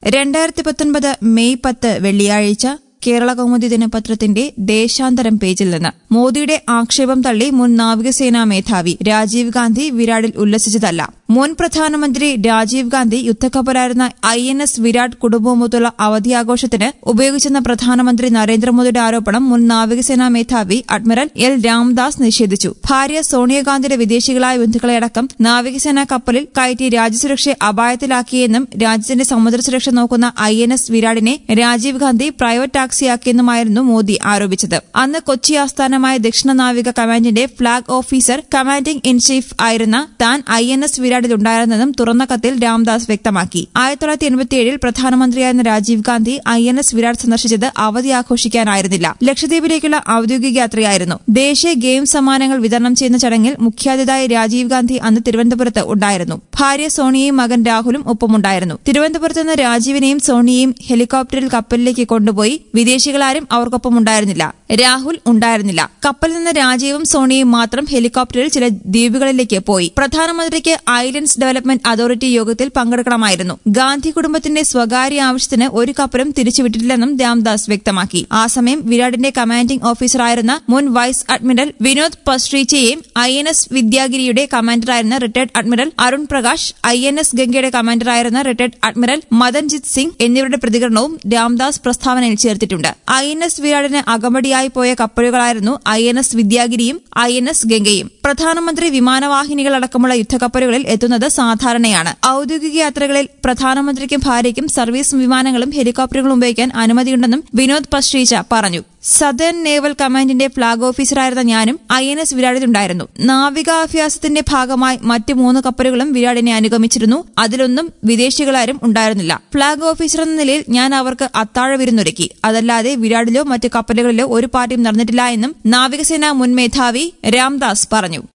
രണ്ടായിരത്തി പത്തൊൻപത് മെയ് പത്ത് വെള്ളിയാഴ്ച കേരള കൗമുദി ദിനപത്രത്തിന്റെ ദേശാന്തരം പേജിൽ നിന്ന് മോദിയുടെ ആക്ഷേപം തള്ളി മുൻ നാവികസേനാ മേധാവി രാജീവ് ഗാന്ധി വിരാടിൽ ഉല്ലസിച്ചതല്ല മുൻ പ്രധാനമന്ത്രി രാജീവ് ഗാന്ധി യുദ്ധക്കപ്പലായിരുന്ന ഐ എൻ എസ് വിരാട് കുടുംബവുമൊത്തുള്ള അവധിയാഘോഷത്തിന് ഉപയോഗിച്ചെന്ന പ്രധാനമന്ത്രി നരേന്ദ്രമോദിയുടെ ആരോപണം മുൻ നാവികസേനാ മേധാവി അഡ്മിറൽ എൽ രാംദാസ് നിഷേധിച്ചു ഭാര്യ സോണിയാഗാന്ധിയുടെ വിദേശികളായ ബന്ധുക്കളെയടക്കം നാവികസേനാ കപ്പലിൽ കയറ്റി രാജ്യസുരക്ഷയെ അപായത്തിലാക്കിയെന്നും രാജ്യത്തിന്റെ സമുദ്ര സുരക്ഷ നോക്കുന്ന ഐ എൻ എസ് വിരാടിനെ രാജീവ് ഗാന്ധി പ്രൈവറ്റ് ടാക്സിയാക്കിയെന്നുമായിരുന്നു മോദി ആരോപിച്ചത് അന്ന് കൊച്ചി ആസ്ഥാനമായ ദക്ഷിണ നാവിക കമാൻഡിന്റെ flag officer commanding in chief ആയിരുന്ന താൻ ഐ എൻ എസ് വിരാടിലുണ്ടായിരുന്നതും തുറന്ന കത്തിൽ രാംദാസ് വ്യക്തമാക്കി ആയിരത്തി തൊള്ളായിരത്തി എൺപത്തിയേഴിൽ പ്രധാനമന്ത്രിയായിരുന്ന Rajiv Gandhi I N S Viraat സന്ദർശിച്ചത് അവധി ആഘോഷിക്കാനായിരുന്നില്ല ലക്ഷദ്വീപിലേക്കുള്ള ഔദ്യോഗിക യാത്രയായിരുന്നു ദേശീയ ഗെയിംസ് സമ്മാനങ്ങൾ വിതരണം ചെയ്യുന്ന ചടങ്ങിൽ മുഖ്യാതിഥിയായി രാജീവ് ഗാന്ധി അന്ന് തിരുവനന്തപുരത്ത് ഉണ്ടായിരുന്നു ഭാര്യ സോണിയയും മകൻ രാഹുലും ഒപ്പമുണ്ടായിരുന്നു തിരുവനന്തപുരത്ത് നിന്ന് രാജീവിനെയും സോണിയെയും ഹെലികോപ്റ്ററിൽ കപ്പലിലേക്ക് കൊണ്ടുപോയി വിദേശികളാരും അവർക്കൊപ്പം ഉണ്ടായിരുന്നില്ല രാഹുൽ ഉണ്ടായിരുന്നില്ല കപ്പലിൽ നിന്ന് രാജീവും സോണിയും മാത്രം ഹെലികോപ്റ്ററിൽ ചില ദ്വീപുകളിലേക്ക് പോയി പ്രധാനമന്ത്രിക്ക് ഐലൻഡ്സ് ഡെവലപ്മെന്റ് അതോറിറ്റി യോഗത്തിൽ പങ്കെടുക്കണമായിരുന്നു ഗാന്ധി കുടുംബത്തിന്റെ സ്വകാര്യ ആവശ്യത്തിന് ഒരു കപ്പലും തിരിച്ചുവിട്ടിട്ടില്ലെന്നും രാംദാസ് വ്യക്തമാക്കി ആ സമയം വിരാടിന്റെ കമാൻഡിംഗ് ഓഫീസറായിരുന്ന മുൻ വൈസ് അഡ്മിറൽ വിനോദ് പസ്ട്രീച്ചയെയും ഐ എൻ എസ് വിദ്യാഗിരിയുടെ കമാൻഡറായിരുന്ന retired admiral Arun Prakash I N S ഗംഗയുടെ കമാൻഡറായിരുന്ന റിട്ടയർഡ് അഡ്മിറൽ മദൻജിത് സിംഗ് എന്നിവരുടെ പ്രതികരണവും രാംദാസ് പ്രസ്താവനയിൽ ചേർത്തിട്ടുണ്ട് ഐ എൻ എസ് വിരാടിന് അകമ്പടിയായി പോയ കപ്പലുകളായിരുന്നു ഐ എൻ എസ് വിദ്യാഗിരിയും ഐ എൻ എസ് ഗംഗയും പ്രധാനമന്ത്രി വിമാനവാഹിനികളടക്കമുള്ള യുദ്ധക്കപ്പലുകളിൽ എത്തുന്നത് സാധാരണയാണ് ഔദ്യോഗിക യാത്രകളിൽ പ്രധാനമന്ത്രിക്കും ഭാര്യയ്ക്കും സർവീസ് വിമാനങ്ങളും ഹെലികോപ്റ്ററുകളും ഉപയോഗിക്കാൻ അനുമതിയുണ്ടെന്നും വിനോദ് പശ്രീച്ച പറഞ്ഞു സദേൺ നേവൽ കമാൻഡിന്റെ ഫ്ളാഗ് ഓഫീസറായിരുന്ന ഞാനും ഐ എൻ എസ് വിരാടിലുണ്ടായിരുന്നു നാവികാഭ്യാസത്തിന്റെ ഭാഗമായി മറ്റ് മൂന്ന് കപ്പലുകളും വിരാടിനെ അനുഗമിച്ചിരുന്നു അതിലൊന്നും വിദേശികളാരും ഉണ്ടായിരുന്നില്ല ഫ്ളാഗ് ഓഫീസർ എന്ന നിലയിൽ ഞാൻ അവർക്ക് അത്താഴ വിരുന്നൊരുക്കി അതല്ലാതെ വിരാടിലോ മറ്റ് കപ്പലുകളിലോ ഒരു പാർട്ടിയും നടന്നിട്ടില്ല എന്നും നാവികസേന മുൻ മേധാവി രാംദാസ് പറഞ്ഞു